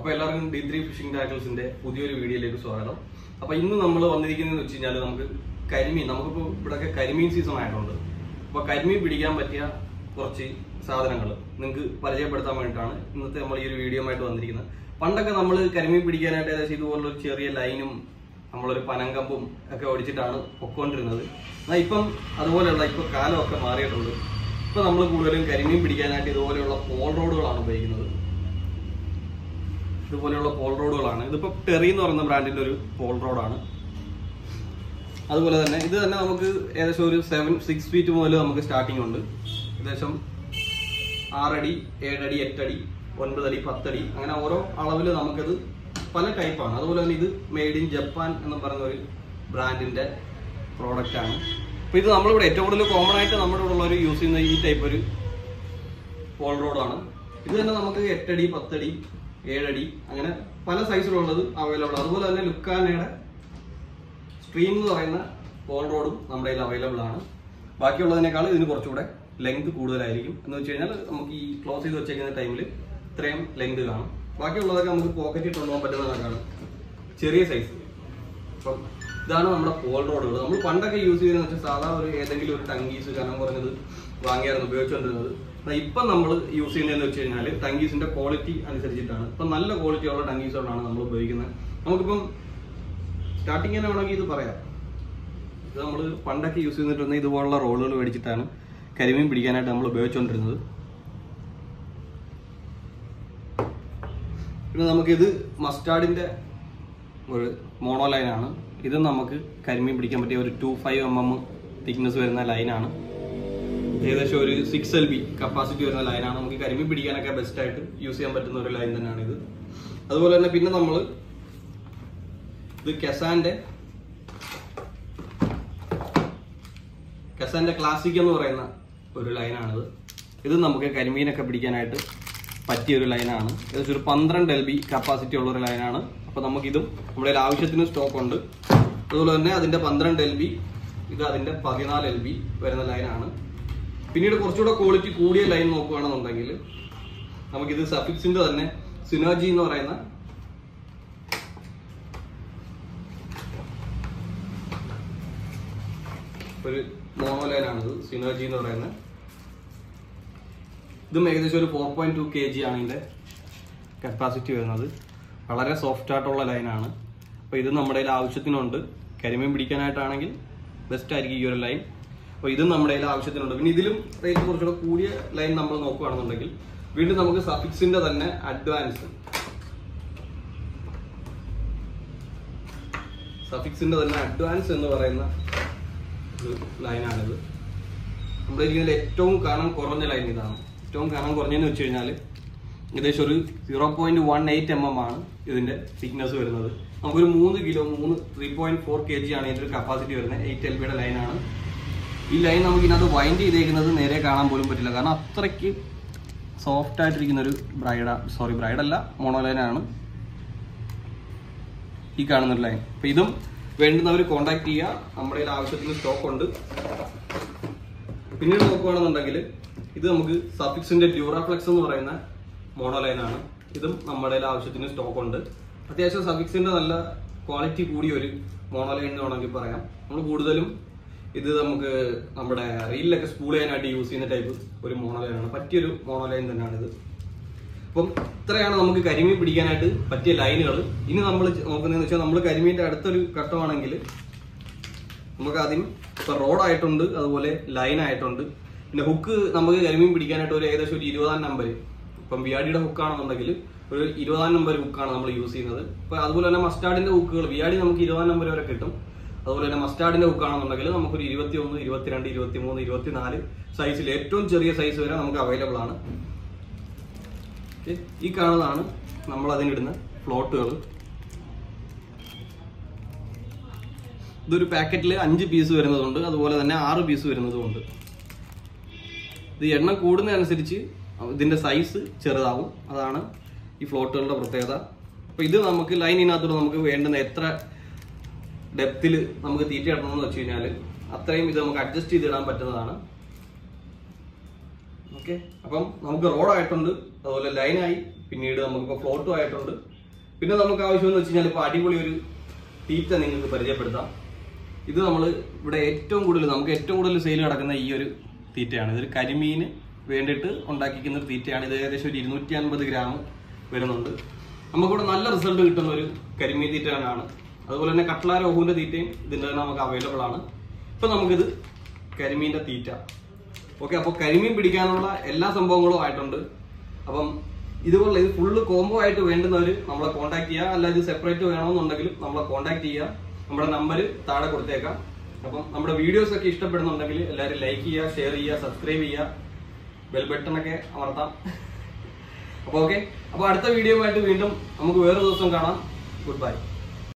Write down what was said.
അപ്പൊ എല്ലാവർക്കും D three phishing ടാക്കിൾസിന്റെ പുതിയൊരു വീഡിയോയിലേക്ക് സ്വാഗതം അപ്പൊ ഇന്ന് നമ്മൾ വന്നിരിക്കുന്നതെന്ന് വെച്ച് കഴിഞ്ഞാൽ നമുക്ക് കരിമീൻ നമുക്കിപ്പോ ഇവിടെയൊക്കെ കരിമീൻ സീസൺ ആയിട്ടുണ്ട് അപ്പൊ കരിമീൻ പിടിക്കാൻ പറ്റിയ കുറച്ച് സാധനങ്ങൾ നിങ്ങൾക്ക് പരിചയപ്പെടുത്താൻ വേണ്ടിയിട്ടാണ് ഇന്നത്തെ നമ്മൾ ഈ ഒരു വീഡിയോ ആയിട്ട് വന്നിരിക്കുന്നത് പണ്ടൊക്കെ നമ്മൾ കരിമീൻ പിടിക്കാനായിട്ട് ഏകദേശം ഇതുപോലൊരു ചെറിയ ലൈനും നമ്മളൊരു പനങ്കമ്പും ഒക്കെ ഓടിച്ചിട്ടാണ് പൊക്കോണ്ടിരുന്നത് എന്നാൽ ഇപ്പം അതുപോലെയുള്ള ഇപ്പൊ കാലമൊക്കെ മാറിയിട്ടുണ്ട് ഇപ്പൊ നമ്മൾ കൂടുതലും കരിമീൻ പിടിക്കാനായിട്ട് ഇതുപോലെയുള്ള പോൾ റോഡുകളാണ് ഉപയോഗിക്കുന്നത് ഇതുപോലെയുള്ള പോൾ റോഡുകളാണ് ഇതിപ്പോ ടെറി എന്ന് പറയുന്ന ബ്രാൻഡിന്റെ ഒരു പോൾ റോഡാണ് അതുപോലെ തന്നെ ഇത് തന്നെ നമുക്ക് ഏകദേശം ഒരു സെവൻ സിക്സ് ഫീറ്റ് മുതൽ നമുക്ക് സ്റ്റാർട്ടിംഗ് ഉണ്ട് ഏകദേശം ആറടി ഏഴടി എട്ടടി ഒൻപതടി പത്തടി അങ്ങനെ ഓരോ അളവിൽ നമുക്കത് പല ടൈപ്പാണ് അതുപോലെ തന്നെ ഇത് മെയ്ഡ് ഇൻ ജപ്പാൻ എന്ന് പറയുന്ന ഒരു ബ്രാൻഡിന്റെ പ്രോഡക്റ്റ് ആണ് അപ്പൊ ഇത് നമ്മളിവിടെ ഏറ്റവും കൂടുതൽ കോമൺ ആയിട്ട് നമ്മുടെ ഇവിടെ ഉള്ളവർ യൂസ് ചെയ്യുന്ന ഈ ടൈപ്പ് ഒരു പോൾ റോഡാണ് ഇത് തന്നെ നമുക്ക് എട്ടടി പത്തടി ഏഴടി അങ്ങനെ പല സൈസിലുള്ളത് അവൈലബിൾ അതുപോലെ തന്നെ ലുക്കാനയുടെ സ്ട്രീം എന്ന് പറയുന്ന പോൾ റോഡും നമ്മുടെ കയ്യിൽ അവൈലബിൾ ആണ് ബാക്കിയുള്ളതിനേക്കാൾ ഇതിന് കുറച്ചുകൂടെ ലെങ്ത് കൂടുതലായിരിക്കും എന്ന് വെച്ച് കഴിഞ്ഞാൽ നമുക്ക് ഈ ക്ലോസ് ചെയ്ത് വെച്ചേക്കുന്ന ടൈമിൽ ഇത്രയും ലെങ്ത് കാണും ബാക്കിയുള്ളതൊക്കെ നമുക്ക് പോക്കറ്റിൽ കൊണ്ടുപോകാൻ പറ്റുന്നതാണ് ചെറിയ സൈസ് അപ്പം ഇതാണ് നമ്മുടെ പോൾ റോഡുകൾ നമ്മൾ പണ്ടൊക്കെ യൂസ് ചെയ്തതെന്ന് വെച്ചാൽ സാധാ ഒരു ഏതെങ്കിലും ഒരു ടങ്കീസ് കനം കുറഞ്ഞത് വാങ്ങിയായിരുന്നു ഉപയോഗിച്ചുകൊണ്ടിരുന്നത് എന്നാൽ ഇപ്പം നമ്മൾ യൂസ് ചെയ്യുന്നതെന്ന് വെച്ച് കഴിഞ്ഞാൽ ടങ്കീസിന്റെ ക്വാളിറ്റി അനുസരിച്ചിട്ടാണ് ഇപ്പം നല്ല ക്വാളിറ്റി ഉള്ള ടങ്കീസുകളാണ് നമ്മൾ ഉപയോഗിക്കുന്നത് നമുക്കിപ്പം സ്റ്റാർട്ടിങ് തന്നെ വേണമെങ്കിൽ ഇത് പറയാം ഇത് നമ്മൾ പണ്ടൊക്കെ യൂസ് ചെയ്തിട്ടുണ്ടെങ്കിൽ ഇതുപോലുള്ള റോളുകൾ മേടിച്ചിട്ടാണ് കരിമീൻ പിടിക്കാനായിട്ട് നമ്മൾ ഉപയോഗിച്ചുകൊണ്ടിരുന്നത് പിന്നെ നമുക്കിത് മസ്റ്റാർഡിന്റെ ഒരു മോണോ ലൈനാണ് ഇത് നമുക്ക് കരിമീൻ പിടിക്കാൻ പറ്റിയ ഒരു two five M M thickness വരുന്ന ലൈനാണ് ഏകദേശം ഒരു സിക്സ് എൽ ബി കപ്പാസിറ്റി വരുന്ന ലൈനാണ് നമുക്ക് കരിമീൻ പിടിക്കാനൊക്കെ ബെസ്റ്റ് ആയിട്ട് യൂസ് ചെയ്യാൻ പറ്റുന്ന ഒരു ലൈൻ തന്നെയാണ് ഇത് അതുപോലെ തന്നെ പിന്നെ നമ്മൾ ഇത് കെസാന്റെ കെസാന്റെ ക്ലാസിക് എന്ന് പറയുന്ന ഒരു ലൈനാണിത് ഇത് നമുക്ക് കരിമീനൊക്കെ പിടിക്കാനായിട്ട് പറ്റിയ ഒരു ലൈനാണ് ഏകദേശം ഒരു പന്ത്രണ്ട് എൽ ബി കപ്പാസിറ്റി ഉള്ള ഒരു ലൈനാണ് അപ്പൊ നമുക്കിതും നമ്മുടെ കയ്യിൽ ആവശ്യത്തിന് സ്റ്റോക്ക് ഉണ്ട് അതുപോലെ തന്നെ അതിന്റെ പന്ത്രണ്ട് എൽ ബി ഇത് അതിന്റെ പതിനാല് എൽ ബി വരുന്ന ലൈനാണ് പിന്നീട് കുറച്ചുകൂടെ ക്വാളിറ്റി കൂടിയ ലൈൻ നോക്കുകയാണെന്നുണ്ടെങ്കിൽ നമുക്കിത് സഫിക്സിന്റെ തന്നെ സിനർജി എന്ന് പറയുന്ന ഒരു മോണോ ലൈനാണിത് സിനർജി എന്ന് പറയുന്നത് ഇതും ഏകദേശം ഒരു four point two K G ആണ് ഇതിന്റെ കപ്പാസിറ്റി വരുന്നത് വളരെ സോഫ്റ്റ് ആയിട്ടുള്ള ലൈനാണ് അപ്പോൾ ഇത് നമ്മുടെ കയ്യിൽ ആവശ്യത്തിനുണ്ട് കരിമീൻ പിടിക്കാനായിട്ടാണെങ്കിൽ ബെസ്റ്റ് ആയിരിക്കും ഈ ഒരു ലൈൻ അപ്പോൾ ഇതും നമ്മുടെ കയ്യിൽ ആവശ്യത്തിനുണ്ട് പിന്നെ ഇതിലും റേറ്റ് കുറച്ചുകൂടെ കൂടിയ ലൈൻ നമ്മൾ നോക്കുകയാണെന്നുണ്ടെങ്കിൽ വീണ്ടും നമുക്ക് സഫിക്സിന്റെ തന്നെ അഡ്വാൻസ് സഫിക്സിന്റെ തന്നെ അഡ്വാൻസ് എന്ന് പറയുന്ന ഒരു ലൈനാണിത് നമ്മുടെ ഇരിക്കുന്നതിൽ ഏറ്റവും കനം കുറഞ്ഞ ലൈൻ ഇതാണ് ഏറ്റവും കനം കുറഞ്ഞെന്ന് വെച്ച് കഴിഞ്ഞാൽ ഏകദേശം ഒരു zero point one eight M M ആണ് ഇതിന്റെ തിക്നെസ് വരുന്നത് നമുക്കൊരു മൂന്ന് കിലോ മൂന്ന് three point four K G ആണ് ഇതിന്റെ ഒരു കപ്പാസിറ്റി വരുന്നത് എയ്റ്റ് എൽ ബിയുടെ ലൈനാണ് ഈ ലൈൻ നമുക്ക് ഇതിനകത്ത് വൈൻഡ് ചെയ്തേക്കുന്നത് നേരെ കാണാൻ പോലും പറ്റില്ല കാരണം അത്രയ്ക്ക് സോഫ്റ്റ് ആയിട്ടിരിക്കുന്ന ഒരു ബ്രൈഡ സോറി ബ്രൈഡ് അല്ല മോണോ ലൈനാണ് ഈ കാണുന്ന ഒരു ലൈൻ അപ്പൊ ഇതും വേണ്ടുന്നവർ കോണ്ടാക്ട് ചെയ്യുക നമ്മുടെ കയ്യിൽ ആവശ്യത്തിന് സ്റ്റോക്ക് ഉണ്ട് പിന്നീട് നോക്കുകയാണെന്നുണ്ടെങ്കിൽ ഇത് നമുക്ക് സഫിക്സിന്റെ ഡ്യൂറാഫ്ലെക്സ് എന്ന് പറയുന്ന മോണോ ലൈനാണ് ഇതും നമ്മുടെ കയ്യിൽ ആവശ്യത്തിന് സ്റ്റോക്ക് ഉണ്ട് അത്യാവശ്യം സഫിക്സിന്റെ നല്ല ക്വാളിറ്റി കൂടിയ ഒരു മോണോ ലൈൻ എന്ന് വേണമെങ്കിൽ പറയാം നമ്മൾ കൂടുതലും ഇത് നമുക്ക് നമ്മുടെ റീലിലൊക്കെ സ്പൂൾ ചെയ്യാനായിട്ട് യൂസ് ചെയ്യുന്ന ടൈപ്പ് ഒരു മോണോ ലൈനാണ് പറ്റിയൊരു മോണോ ലൈൻ തന്നെയാണ് ഇത് അപ്പം ഇത്രയാണ് നമുക്ക് കരിമീൻ പിടിക്കാനായിട്ട് പറ്റിയ ലൈനുകൾ ഇനി നമ്മൾ നോക്കുന്നതെന്ന് വെച്ചാൽ നമ്മൾ കരിമീൻ്റെ അടുത്തൊരു ഘട്ടമാണെങ്കിൽ നമുക്ക് ആദ്യം ഇപ്പൊ റോഡായിട്ടുണ്ട് അതുപോലെ ലൈൻ ആയിട്ടുണ്ട് പിന്നെ ഹുക്ക് നമുക്ക് കരിമീൻ പിടിക്കാനായിട്ട് ഒരു ഏകദേശം ഒരു ഇരുപതാം നമ്പർ ഇപ്പം വിയാടിയുടെ ഹുക്കാണെന്നുണ്ടെങ്കിൽ ഒരു ഇരുപതാം നമ്പർ ഹുക്കാണ് നമ്മൾ യൂസ് ചെയ്യുന്നത് ഇപ്പൊ അതുപോലെ തന്നെ മസ്റ്റാർഡിന്റെ ഹുക്കുകൾ വിയാടി നമുക്ക് ഇരുപതാം നമ്പർ വരെ കിട്ടും അതുപോലെ തന്നെ മസ്റ്റാർഡിന്റെ ഹുക്കാണെന്നുണ്ടെങ്കിൽ നമുക്കൊരു ഇരുപത്തി ഒന്ന് ഇരുപത്തിരണ്ട് ഇരുപത്തി മൂന്ന് ഇരുപത്തിനാല് സൈസിൽ ഏറ്റവും ചെറിയ സൈസ് വരെ നമുക്ക് അവൈലബിൾ ആണ് ഓക്കേ? ഈ കാണുന്നതാണ് നമ്മൾ അതിനിടുന്ന ഫ്ലോട്ടുകൾ ഇതൊരു പാക്കറ്റിൽ അഞ്ച് പീസ് വരുന്നതുണ്ട് അതുപോലെ തന്നെ ആറ് പീസ് വരുന്നതുമുണ്ട് ഇത് എണ്ണം കൂടുന്നതനുസരിച്ച് ഇതിന്റെ സൈസ് ചെറുതാവും അതാണ് ഈ ഫ്ലോട്ടുകളുടെ പ്രത്യേകത അപ്പൊ ഇത് നമുക്ക് ലൈനിനകത്തൂടെ നമുക്ക് വേണ്ടുന്ന എത്ര ഡെപ്തിൽ നമുക്ക് തീറ്റ ഇടണമെന്ന് വെച്ച് കഴിഞ്ഞാൽ അത്രയും ഇത് നമുക്ക് അഡ്ജസ്റ്റ് ചെയ്തിടാൻ പറ്റുന്നതാണ് ഓക്കെ അപ്പം നമുക്ക് റോഡായിട്ടുണ്ട് അതുപോലെ ലൈനായി പിന്നീട് നമുക്കിപ്പോൾ ഫ്ലോട്ടും ആയിട്ടുണ്ട് പിന്നെ നമുക്ക് ആവശ്യമെന്ന് വെച്ച് കഴിഞ്ഞാൽ ഇപ്പോൾ അടിപൊളി ഒരു തീറ്റ നിങ്ങൾക്ക് പരിചയപ്പെടുത്താം ഇത് നമ്മൾ ഇവിടെ ഏറ്റവും കൂടുതൽ നമുക്ക് ഏറ്റവും കൂടുതൽ സെയിൽ നടക്കുന്ന ഈ ഒരു തീറ്റയാണ് ഇതൊരു കരിമീന് വേണ്ടിയിട്ട് ഉണ്ടാക്കിക്കുന്ന ഒരു തീറ്റയാണ് ഇത് ഏകദേശം ഒരു ഇരുന്നൂറ്റി അൻപത് ഗ്രാം വരുന്നുണ്ട് നമുക്കിവിടെ നല്ല റിസൾട്ട് കിട്ടുന്ന ഒരു കരിമീൻ തീറ്റയാണ് അതുപോലെ തന്നെ കട്ട്ല രോഹുവിന്റെ തീറ്റയും ഇതിൻ്റെ തന്നെ നമുക്ക് അവൈലബിൾ ആണ് ഇപ്പൊ നമുക്കിത് കരിമീന്റെ തീറ്റ ഓക്കെ അപ്പോൾ കരിമീൻ പിടിക്കാനുള്ള എല്ലാ സംഭവങ്ങളും ആയിട്ടുണ്ട് അപ്പം ഇതുപോലെ ഇത് ഫുള്ള് കോംബോ ആയിട്ട് വേണ്ടുന്നവർ നമ്മളെ കോൺടാക്ട് ചെയ്യുക അല്ല ഇത് സെപ്പറേറ്റ് വേണമെന്നുണ്ടെങ്കിലും നമ്മളെ കോൺടാക്ട് ചെയ്യുക നമ്മുടെ നമ്പർ താഴെ കൊടുത്തേക്കാം അപ്പം നമ്മുടെ വീഡിയോസ് ഒക്കെ ഇഷ്ടപ്പെടുന്നുണ്ടെങ്കിൽ എല്ലാവരും ലൈക്ക് ചെയ്യുക ഷെയർ ചെയ്യുക സബ്സ്ക്രൈബ് ചെയ്യുക ബെൽ ബട്ടൺ ഒക്കെ അമർത്താം അപ്പോൾ ഓക്കെ അപ്പോൾ അടുത്ത വീഡിയോ ആയിട്ട് വീണ്ടും നമുക്ക് വേറെ ദിവസം കാണാം ഗുഡ് ബൈ